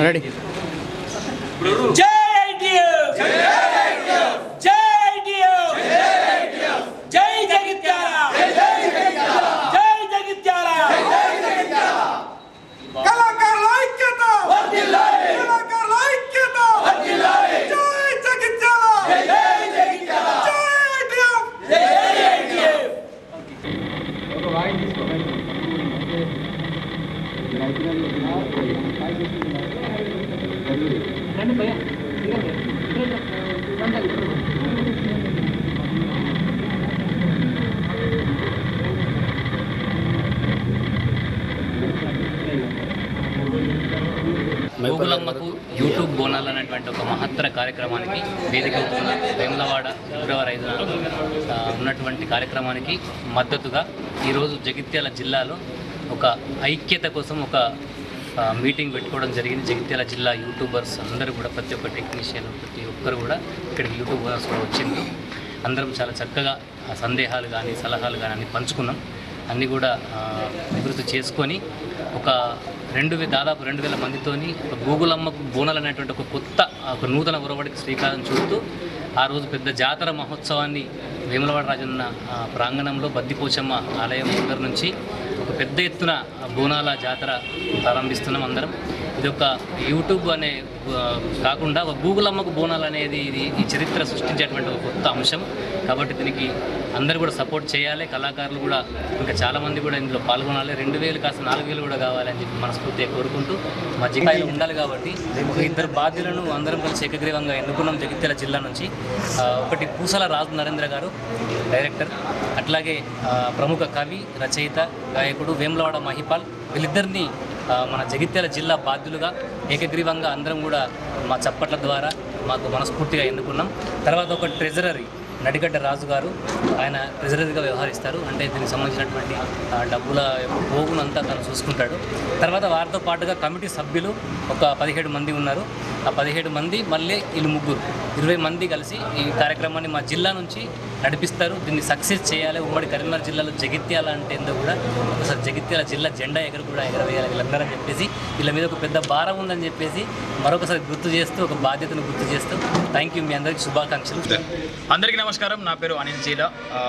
ready జై ITF జై ITF జై జగిత్యాల జై జగిత్యాల కళాకారుల ఐక్యత వర్ధిల్లాలి కళాకారుల ఐక్యత వర్ధిల్లాలి జై జగిత్యాల జై జగిత్యాల జై ఐటీఎఫ్ జై ఐటీఎఫ్ గోగులమ్మకు యూట్యూబ్ బోనాలు అనేటువంటి ఒక మహత్తర కార్యక్రమానికి వేదిక అవుతున్న వేములవాడ ఫిబ్రవరి ఐదున ఆ, ఉన్నటువంటి కార్యక్రమానికి మద్దతుగా ఈరోజు జగిత్యాల జిల్లాలో ఒక ఐక్యత కోసం ఒక ఆ, మీటింగ్ పెట్టుకోవడం జరిగింది జగిత్యాల జిల్లా యూట్యూబర్స్ అందరూ కూడా ప్రతి ఒక్క టెక్నీషియన్ ప్రతి ఒక్కరు కూడా ఇక్కడికి యూట్యూబర్స్ కూడా వచ్చిండ్రు అందరం చాలా చక్కగా ఆ సందేహాలు కానీ సలహాలు కానీ అన్ని పంచుకున్నాం అన్నీ కూడా ఆ, నివృత్తి చేసుకొని ఒక రెండు వే దాదాపు రెండు వేల మందితోని ఒక గూగుల్ అమ్మకు బోనాలు అనేటువంటి ఒక కొత్త ఒక నూతన ఉరవడికి శ్రీకారం చుడుతూ ఆ రోజు పెద్ద జాతర మహోత్సవాన్ని వేములవాడ రాజన్న ఆ, ప్రాంగణంలో బద్దిపోచమ్మ ఆలయం దగ్గర నుంచి ఒక పెద్ద ఎత్తున బోనాల జాతర ప్రారంభిస్తున్నాం అందరం ఇది ఒక యూట్యూబ్ అనే ఆ, కాకుండా ఒక గూగుల్ అమ్మకు బోనాలు అనేది ఇది ఈ చరిత్ర సృష్టించేటువంటి ఒక కొత్త అంశం కాబట్టి దీనికి అందరూ కూడా సపోర్ట్ చేయాలి కళాకారులు కూడా ఇంకా చాలామంది కూడా ఇందులో పాల్గొనాలి రెండు వేలు కాస్త నాలుగు వేలు కూడా కావాలని చెప్పి మనస్ఫూర్తిగా కోరుకుంటూ మా జిల్లాలో ఉండాలి కాబట్టి ఒక ఇద్దరు బాధ్యులను అందరం కలిసి ఏకగ్రీవంగా ఎన్నుకున్నాం జగిత్యాల జిల్లా నుంచి ఆ, ఒకటి పూసల రాజు నరేంద్ర గారు డైరెక్టర్ అట్లాగే ఆ, ప్రముఖ కవి రచయిత గాయకుడు వేములవాడ మహిపాల్ వీళ్ళిద్దరిని ఆ, మన జగిత్యాల జిల్లా బాధ్యులుగా ఏకగ్రీవంగా అందరం కూడా మా చప్పట్ల ద్వారా మాకు మనస్ఫూర్తిగా ఎన్నుకున్నాం తర్వాత ఒక ట్రెజరరీ నడిగడ్డ రాజు గారు ఆయన ట్రెజరరీగా వ్యవహరిస్తారు అంటే దీనికి సంబంధించినటువంటి ఆ, డబ్బుల యొక్క పోగునంతా తను చూసుకుంటాడు తర్వాత వారితో పాటుగా కమిటీ సభ్యులు ఒక పదిహేడు మంది ఉన్నారు ఆ పదిహేడు మంది మళ్ళీ వీళ్ళు ముగ్గురు ఇరవై మంది కలిసి ఈ కార్యక్రమాన్ని మా జిల్లా నుంచి నడిపిస్తారు దీన్ని సక్సెస్ చేయాలి ఉమ్మడి కరీంనగర్ జిల్లాలో జగిత్యాల అంటే ఏందో కూడా ఒకసారి జగిత్యాల జిల్లా జెండా ఎగర కూడా ఎగరవేయాలి వీళ్ళందరూ అని చెప్పేసి వీళ్ళ మీద ఒక పెద్ద భారం ఉందని చెప్పేసి మరొకసారి గుర్తు చేస్తూ ఒక బాధ్యతను గుర్తు చేస్తూ థ్యాంక్ యూ మీ అందరికీ శుభాకాంక్షలు అందరికీ నమస్కారం నా పేరు అనిల్ చీల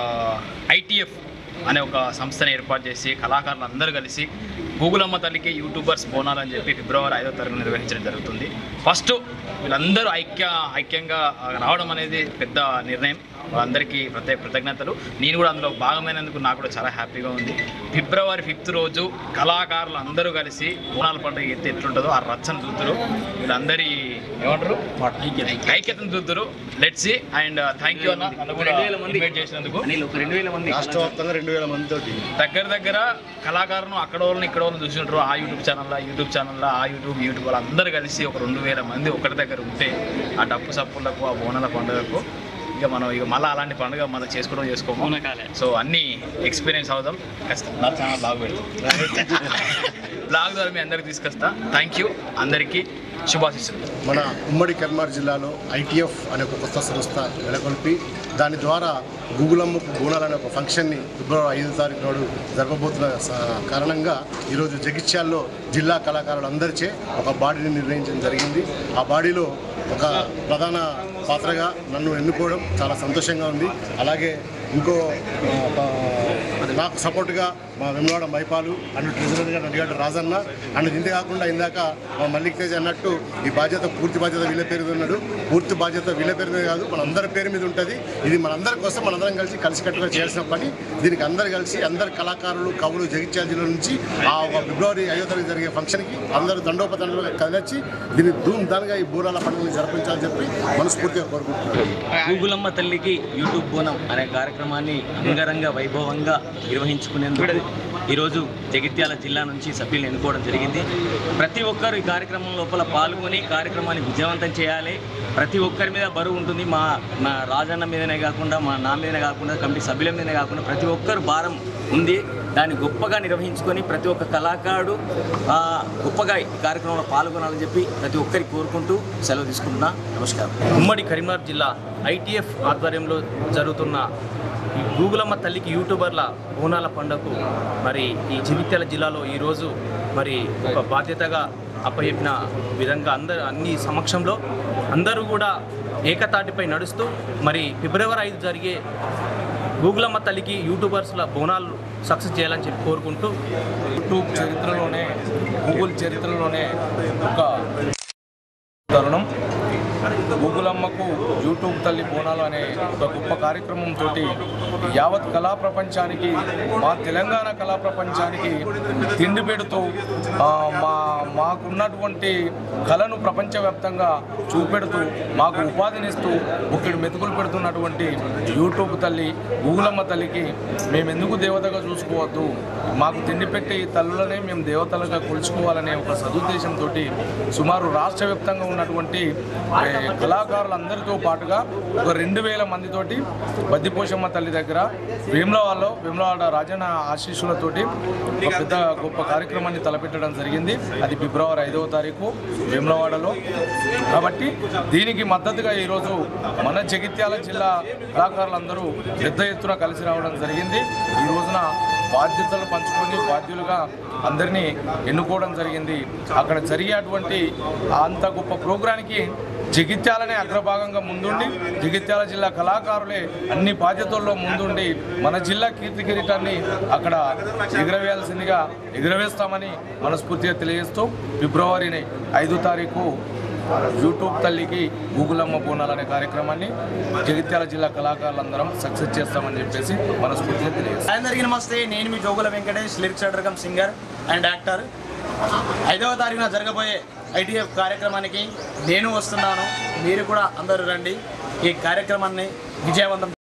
ఐటీఎఫ్ అనే ఒక సంస్థను ఏర్పాటు చేసి కళాకారులు అందరూ కలిసి గూగుల్ అమ్మ తల్లికి యూట్యూబర్స్ బోనాలు అని చెప్పి ఫిబ్రవరి ఐదో తారీఖు నిర్వహించడం జరుగుతుంది ఫస్ట్ వీళ్ళందరూ ఐక్య ఐక్యంగా ఆ, రావడం అనేది పెద్ద నిర్ణయం వాళ్ళందరికీ ప్రత్యేక కృతజ్ఞతలు నేను కూడా అందులో భాగమైనందుకు నాకు కూడా చాలా హ్యాపీగా ఉంది ఫిబ్రవరి ఫిఫ్త్ రోజు కళాకారులు అందరూ కలిసి బోనాల పండుగ ఎత్తి ఎట్లుంటుందో ఆ రచ్చను చూద్దరు వీళ్ళందరి ఏమంటారు ఐక్యతను చూద్దరు లెట్స్ అండ్ థ్యాంక్ యూ అన్న నన్ను కూడా invite చేసినందుకు రెండు వేల మంది రాష్ట్ర వ్యాప్తంగా రెండు వేల మందితోటి దగ్గర దగ్గర కళాకారులను అక్కడ వాళ్ళని ఇక్కడ వాళ్ళని చూసింటారు ఆ యూట్యూబ్ ఛానల్లో యూట్యూబ్ ఛానల్లో ఆ యూట్యూబ్ యూట్యూబ్ వాళ్ళందరూ కలిసి ఒక రెండు వేల మంది ఒకటి దగ్గర ఉంటే ఆ డప్పు సప్పులకు ఆ బోనాల పండుగకు ఇక మనం ఇక మళ్ళీ అలాంటి పండుగ మనం చేసుకోవడం చేసుకోము సో అన్ని ఎక్స్పీరియన్స్ అవుదాం ఖచ్చితంగా నా ఛానల్ బాగా పెడతాం బ్లాగ్ ద్వారా మీ అందరికి తీసుకొస్తా థ్యాంక్ యూ అందరికీ శుభాశిస్సులు మన ఉమ్మడి కర్మార్ జిల్లాలో ఐటీఎఫ్ అనే ఒక కొత్త సంస్థ నెలకొల్పి దాని ద్వారా గూగుల్ అమ్మకు బోనాలు అనే ఒక ఫంక్షన్ని ఫిబ్రవరి ఐదో తారీఖు నాడు జరపబోతున్న స- కారణంగా ఈరోజు జగిత్యాల్లో జిల్లా కళాకారులందరిచే ఒక బాడీని నిర్ణయించడం జరిగింది ఆ బాడీలో ఒక ప్రధాన పాత్రగా నన్ను ఎన్నుకోవడం చాలా సంతోషంగా ఉంది అలాగే ఇంకో ఆ, ప- నాకు సపోర్ట్గా మా వెమ్లవాడ మైపాలు అండ్ ట్రెజరర్గా నడిగడ్డ రాజన్న అండ్ ఇంతే కాకుండా ఇందాక మా మల్లిక్ తేజ్ అన్నట్టు ఈ బాధ్యత పూర్తి బాధ్యత వీళ్ళ పేరు మీద ఉన్నాడు పూర్తి బాధ్యత వీళ్ళ పేరు మీద కాదు మనందరి పేరు మీద ఉంటుంది ఇది మనందరి కోసం మనందరం కలిసి కలిసికట్టుగా చేయాల్సిన పని దీనికి అందరు కలిసి అందరు కళాకారులు కవులు జగిత్యాల జిల్లా నుంచి ఆ ఒక ఫిబ్రవరి ఐదో తారీఖు జరిగే ఫంక్షన్కి అందరూ దండోపదండలుగా కదిలొచ్చి దీన్ని ధూమ్ ధాన్గా ఈ బూరాల పండుగని జరిపించాలని చెప్పి మనస్ఫూర్తిగా కోరుకుంటున్నాను గూగులమ్మ తల్లికి యూట్యూబ్ బోనం అనే కార్యక్రమాన్ని అంగరంగ వైభవంగా నిర్వహించుకునేందుకు ఈరోజు జగిత్యాల జిల్లా నుంచి సభ్యులను ఎన్నుకోవడం జరిగింది ప్రతి ఒక్కరు ఈ కార్యక్రమం లోపల పాల్గొని కార్యక్రమాన్ని విజయవంతం చేయాలి ప్రతి ఒక్కరి మీద బరువు ఉంటుంది మా మా రాజన్న మీదనే కాకుండా మా నా మీదనే కాకుండా కమిటీ సభ్యుల మీదనే కాకుండా ప్రతి ఒక్కరు భారం ఉంది దాన్ని గొప్పగా నిర్వహించుకొని ప్రతి ఒక్క కళాకారుడు ఆ, గొప్పగా ఈ కార్యక్రమంలో పాల్గొనాలని చెప్పి ప్రతి ఒక్కరికి కోరుకుంటూ సెలవు తీసుకుంటున్నా నమస్కారం ఉమ్మడి కరీంనగర్ జిల్లా ఐటీఎఫ్ ఆధ్వర్యంలో జరుగుతున్న ఈ గూగులమ్మ తల్లికి యూట్యూబర్ల బోనాల పండుగకు మరి ఈ జగిత్యాల జిల్లాలో ఈరోజు మరి ఒక బాధ్యతగా అప్పచెప్పిన విధంగా అందరు అన్ని సమక్షంలో అందరూ కూడా ఏకతాటిపై నడుస్తూ మరి ఫిబ్రవరి ఐదు జరిగే గూగులమ్మ తల్లికి యూట్యూబర్స్ల బోనాలు సక్సెస్ చేయాలని చెప్పి కోరుకుంటూ యూట్యూబ్ చరిత్రలోనే గూగుల్ చరిత్రలోనే ఒక తరుణం గూగులమ్మకు యూట్యూబ్ తల్లి బోనాలు అనే ఒక గొప్ప కార్యక్రమంతో యావత్ కళా ప్రపంచానికి మా తెలంగాణ కళా ప్రపంచానికి తిండి పెడుతూ ఆ, మా మాకున్నటువంటి కళను ప్రపంచవ్యాప్తంగా చూపెడుతూ మాకు ఉపాధినిస్తూ ఒకటి మెతుకులు పెడుతున్నటువంటి యూట్యూబ్ తల్లి గూగులమ్మ తల్లికి మేము ఎందుకు దేవతగా చూసుకోవద్దు మాకు తిండి పెట్టి ఈ తల్లులనే మేము దేవతలుగా కొలుచుకోవాలనే ఒక సదుద్దేశంతో సుమారు రాష్ట్ర వ్యాప్తంగా ఉన్నటువంటి ఏ, కళాకారులందరితో పాటుగా ఒక రెండు వేల మందితోటి బద్దిపోషమ్మ తల్లి దగ్గర వేములవాడలో వేములవాడ రాజన్న ఆశీస్సులతోటి ఒక పెద్ద గొప్ప కార్యక్రమాన్ని తలపెట్టడం జరిగింది అది ఫిబ్రవరి ఐదవ తారీఖు వేములవాడలో కాబట్టి దీనికి మద్దతుగా ఈరోజు మన జగిత్యాల జిల్లా కళాకారులందరూ పెద్ద ఎత్తున కలిసి రావడం జరిగింది ఈ రోజున బాధ్యతలు పంచుకొని బాధ్యులుగా అందరినీ ఎన్నుకోవడం జరిగింది అక్కడ జరిగేటువంటి అంత గొప్ప ప్రోగ్రానికి జగిత్యాలనే అగ్రభాగంగా ముందుండి జగిత్యాల జిల్లా కళాకారులే అన్ని బాధ్యతల్లో ముందుండి మన జిల్లా కీర్తి కిరీటాన్ని అక్కడ ఎగురవేయాల్సిందిగా ఎగురవేస్తామని మనస్ఫూర్తిగా తెలియజేస్తూ ఫిబ్రవరిని ఐదు తారీఖు యూట్యూబ్ తల్లికి గూగులమ్మ బోనాలు అనే కార్యక్రమాన్ని జగిత్యాల జిల్లా కళాకారులందరం సక్సెస్ చేస్తామని చెప్పేసి మనస్ఫూర్తిగా తెలియజేస్తాం అందరికీ నమస్తే నేను మీ Jogula Venkatesh lyrics writer singer and actor ఐదవ తారీఖున జరగబోయే ఐటీఎఫ్ కార్యక్రమానికి నేను వస్తున్నాను మీరు కూడా అందరూ రండి ఈ కార్యక్రమాన్ని విజయవంతం